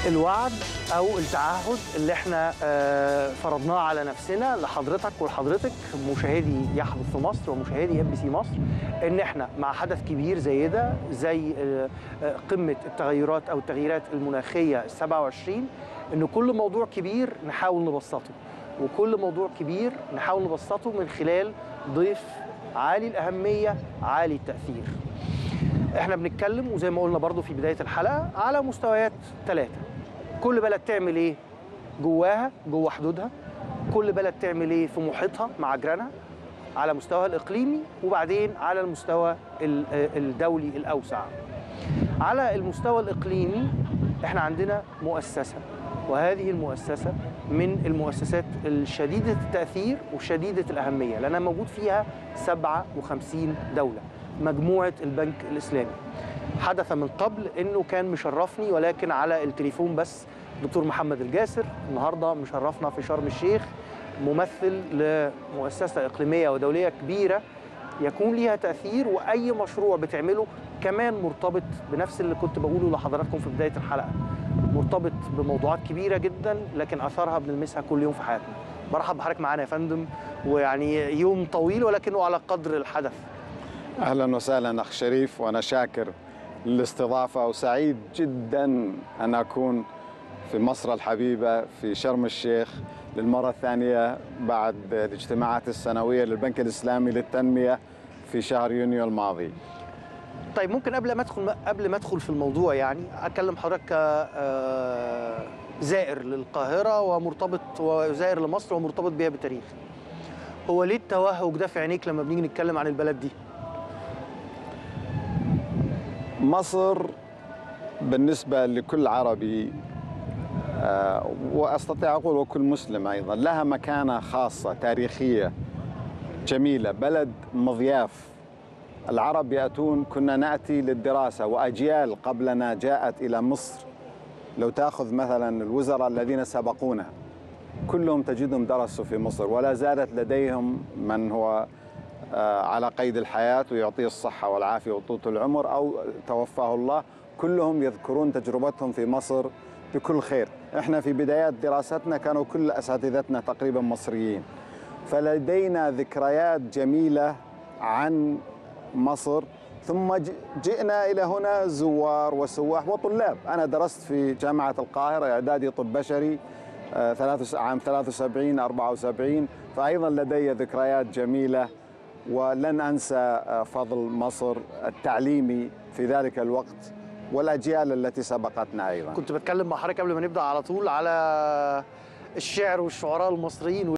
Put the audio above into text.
الوعد او التعهد اللي احنا آه، فرضناه على نفسنا لحضرتك ولحضرتك مشاهدي يحدث في مصر ومشاهدي ام بي سي مصر ان احنا مع حدث كبير زي ده زي آه، آه، قمه التغيرات او التغييرات المناخيه ال 27 ان كل موضوع كبير نحاول نبسطه وكل موضوع كبير نحاول نبسطه من خلال ضيف عالي الاهميه عالي التاثير احنا بنتكلم وزي ما قلنا برضو في بدايه الحلقه على مستويات ثلاثه كل بلد تعمل ايه جواها جوه حدودها كل بلد تعمل ايه في محيطها مع جيرانها على مستواها الاقليمي وبعدين على المستوى ال- الدولي الاوسع على المستوى الاقليمي احنا عندنا مؤسسه وهذه المؤسسه من المؤسسات الشديده التاثير وشديده الاهميه لانها موجود فيها 57 دوله مجموعه البنك الاسلامي حدث من قبل انه كان مشرفني ولكن على التليفون بس دكتور محمد الجاسر النهارده مشرفنا في شرم الشيخ ممثل لمؤسسه اقليميه ودوليه كبيره يكون ليها تاثير واي مشروع بتعمله كمان مرتبط بنفس اللي كنت بقوله لحضراتكم في بدايه الحلقه مرتبط بموضوعات كبيره جدا لكن اثارها بنلمسها كل يوم في حياتنا برحب بحضرتك معانا يا فندم ويعني يوم طويل ولكنه على قدر الحدث اهلا وسهلا اخ شريف وانا شاكر للاستضافه وسعيد جدا ان اكون في مصر الحبيبه في شرم الشيخ للمره الثانيه بعد الاجتماعات السنويه للبنك الاسلامي للتنميه في شهر يونيو الماضي. طيب ممكن قبل ما ادخل قبل ما ادخل في الموضوع يعني اكلم حضرتك ك- آه، زائر للقاهره ومرتبط وزائر لمصر ومرتبط بيها بتاريخ هو ليه التوهج ده في عينيك لما بنيجي نتكلم عن البلد دي مصر بالنسبه لكل عربي آه، واستطيع اقول وكل مسلم ايضا لها مكانه خاصه تاريخيه جميله بلد مضياف العرب ياتون كنا ناتي للدراسه واجيال قبلنا جاءت الى مصر لو تاخذ مثلا الوزراء الذين سبقونا كلهم تجدهم درسوا في مصر ولا زالت لديهم من هو آه، على قيد الحياه ويعطيه الصحه والعافيه وطول العمر او توفاه الله كلهم يذكرون تجربتهم في مصر بكل خير احنا في بدايات دراستنا كانوا كل اساتذتنا تقريبا مصريين فلدينا ذكريات جميله عن مصر ثم ج- جئنا الى هنا زوار وسواح وطلاب انا درست في جامعه القاهره اعدادي طب بشري آه، ثلاث عام 73 74 فايضا لدي ذكريات جميله ولن انسى آه، فضل مصر التعليمي في ذلك الوقت والاجيال التي سبقتنا ايضا كنت بتكلم مع حضرتك قبل ما نبدا على طول على الشعر والشعراء المصريين